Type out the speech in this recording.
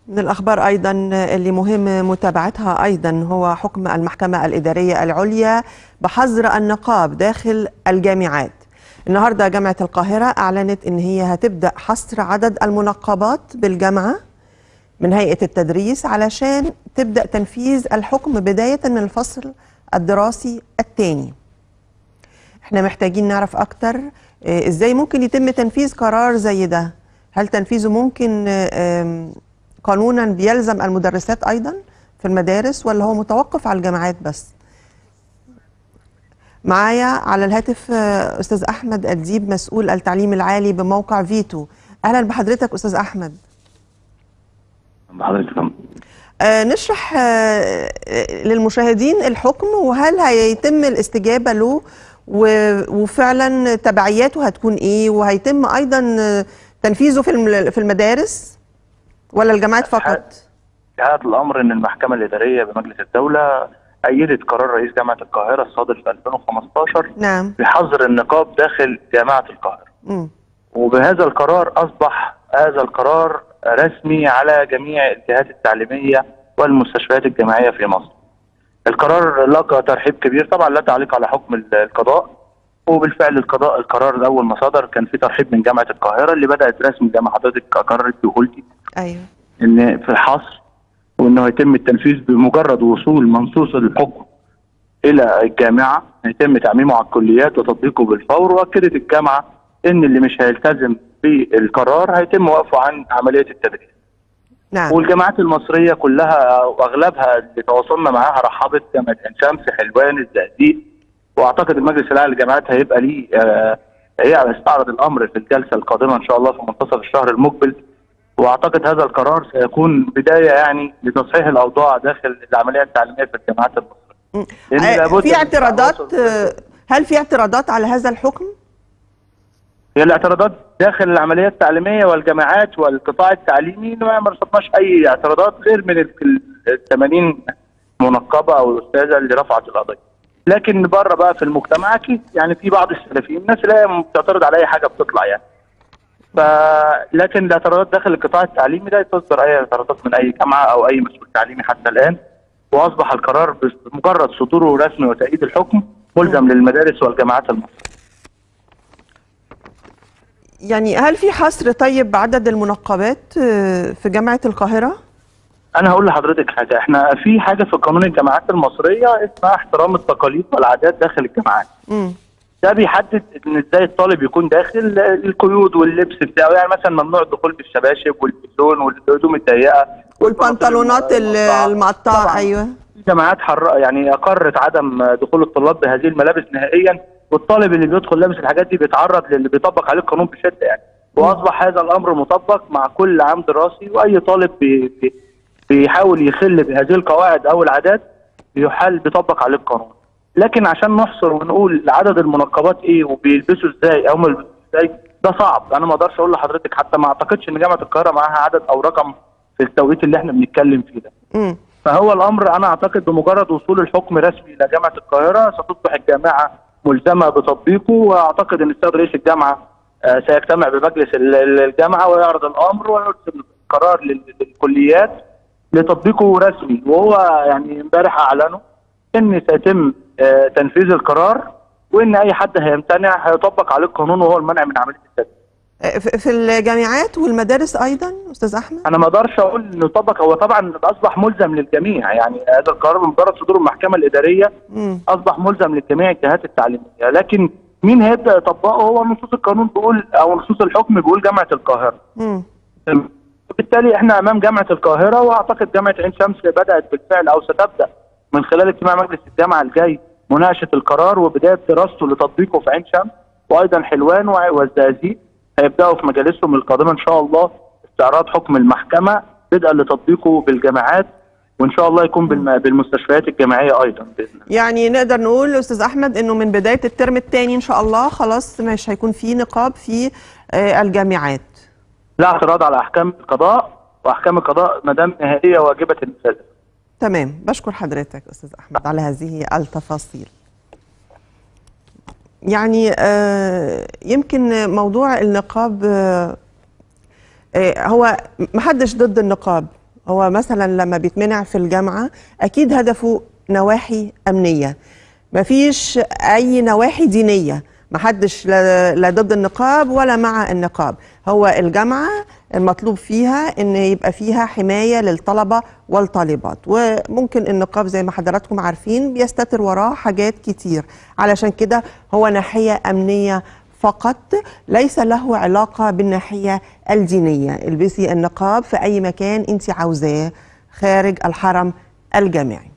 من الأخبار أيضا اللي مهم متابعتها أيضا هو حكم المحكمة الإدارية العليا بحظر النقاب داخل الجامعات النهاردة جامعة القاهرة أعلنت أن هي هتبدأ حصر عدد المنقبات بالجامعة من هيئة التدريس علشان تبدأ تنفيذ الحكم بداية من الفصل الدراسي الثاني احنا محتاجين نعرف أكتر آه، إزاي ممكن يتم تنفيذ قرار زي ده هل تنفيذه ممكن آم، قانونا بيلزم المدرسات أيضا في المدارس ولا هو متوقف على الجامعات بس معايا على الهاتف آه، أستاذ أحمد أديب مسؤول التعليم العالي بموقع فيتو أهلا بحضرتك أستاذ أحمد حضرتك فندم. آه، نشرح آه، آه، للمشاهدين الحكم وهل هيتم الاستجابة له و- وفعلا تبعياته هتكون ايه وهيتم ايضا آه، تنفيذه في الم- في المدارس ولا الجامعات فقط في هذا الامر ان المحكمه الاداريه بمجلس الدوله ايدت قرار رئيس جامعه القاهره الصادر في 2015 نعم بحظر النقاب داخل جامعه القاهره مم. وبهذا القرار اصبح هذا القرار رسمي على جميع الجهات التعليميه والمستشفيات الجامعيه في مصر. القرار لقى ترحيب كبير طبعا لا تعليق على حكم ال- القضاء وبالفعل القضاء القرار الاول ما صدر كان في ترحيب من جامعه القاهره اللي بدات رسم زي ما حضرتك اقررت وقلتي ايوه ان في الحصر وانه يتم التنفيذ بمجرد وصول منصوص الحكم الى الجامعه يتم تعميمه على الكليات وتطبيقه بالفور واكدت الجامعه ان اللي مش هيلتزم بالقرار هيتم وقفه عن عمليه التدريس نعم والجامعات المصريه كلها واغلبها اللي تواصلنا معاها رحبت جامعه عين شمس حلوان الزقازيق واعتقد المجلس الاعلى للجامعات هيبقى ليه آه، هيستعرض الامر في الجلسه القادمه ان شاء الله في منتصف الشهر المقبل واعتقد هذا القرار سيكون بدايه يعني لتصحيح الاوضاع داخل العمليه التعليميه في الجامعات المصريه. مم. لأن آه، لابد في من اعتراضات التواصل. آه، هل في اعتراضات على هذا الحكم هي الاعتراضات داخل العمليه التعليميه والجامعات والقطاع التعليمي ما ما رصدناش اي اعتراضات غير من ال ال 80 منقبه او الاستاذه اللي رفعت القضيه. لكن بره بقى في المجتمع اكيد يعني في بعض السلفيين الناس اللي هي بتعترض على اي حاجه بتطلع يعني. ف لكن الاعتراضات داخل القطاع التعليمي لا تصدر اي اعتراضات من اي جامعه او اي مسؤول تعليمي حتى الان واصبح القرار بمجرد صدوره رسمي وتأييد الحكم ملزم للمدارس والجامعات المصريه. يعني هل في حصر طيب عدد المنقبات آه، في جامعة القاهرة انا هقول لحضرتك حاجه احنا في حاجه في قانون الجامعات المصريه اسمها احترام التقاليد والعادات داخل الجامعات مم. ده بيحدد ان ازاي الطالب يكون داخل القيود واللبس بتاعه يعني مثلا ممنوع الدخول بالشباشب والبسون والهدوم الضيقه والبنطلونات ال- المقطعة طبعاً. ايوه في جامعات حر يعني اقرت عدم دخول الطلاب بهذه الملابس نهائيا والطالب اللي بيدخل لابس الحاجات دي بيتعرض للي بيطبق عليه القانون بشده يعني واصبح هذا الامر مطبق مع كل عام دراسي واي طالب بي بي بيحاول يخل بهذه القواعد او العادات بيحال بيطبق عليه القانون لكن عشان نحصر ونقول عدد المنقبات ايه وبيلبسوا ازاي او ما بيلبسوا ازاي ده صعب انا ما اقدرش اقول لحضرتك حتى ما اعتقدش ان جامعه القاهره معاها عدد او رقم في التوقيت اللي احنا بنتكلم فيه ده مم. فهو الامر انا اعتقد بمجرد وصول الحكم رسمي الى جامعه القاهره ستصبح الجامعه ملزمه بتطبيقه واعتقد ان السيد رئيس الجامعه آه، سيجتمع بمجلس ال- ال- الجامعه ويعرض الامر ويرسل قرار لل- للكليات لتطبيقه رسمي وهو يعني امبارح اعلنوا ان سيتم آه، تنفيذ القرار وان اي حد هيمتنع هيطبق عليه القانون وهو المنع من عمليه التدريس آه، في في الجامعات والمدارس ايضا استاذ احمد انا ما اقدرش اقول انه يطبق هو طبعا اصبح ملزم للجميع يعني هذا القرار بمجرد صدور المحكمه الاداريه مم. اصبح ملزم لجميع الجهات التعليميه لكن مين هيبدا يطبقه هو نصوص القانون بيقول او نصوص الحكم بيقول جامعه القاهره مم. بالتالي احنا امام جامعه القاهره واعتقد جامعه عين شمس بدات بالفعل او ستبدا من خلال اجتماع مجلس الجامعه الجاي مناقشه القرار وبدايه دراسته لتطبيقه في عين شمس وايضا حلوان وع- والزقازيق هيبداوا في مجالسهم القادمه ان شاء الله استعراض حكم المحكمه بدءا لتطبيقه بالجامعات وان شاء الله يكون بالم- بالمستشفيات الجامعيه ايضا باذن الله يعني نقدر نقول استاذ احمد انه من بدايه الترم الثاني ان شاء الله خلاص مش هيكون في نقاب في آه، الجامعات لا اعتراض على احكام القضاء واحكام القضاء ما دام نهائيه واجبه النفاذ تمام بشكر حضرتك استاذ احمد على هذه التفاصيل يعني آه، يمكن موضوع النقاب آه، آه، هو محدش ضد النقاب هو مثلا لما بيتمنع في الجامعة أكيد هدفه نواحي أمنية مفيش أي نواحي دينية محدش لا لا ضد النقاب ولا مع النقاب هو الجامعة المطلوب فيها ان يبقى فيها حماية للطلبة والطالبات وممكن النقاب زي ما حضراتكم عارفين بيستتر وراه حاجات كتير علشان كده هو ناحية أمنية فقط ليس له علاقة بالناحية الدينية البسي النقاب في أي مكان أنت عاوزاه خارج الحرم الجامعي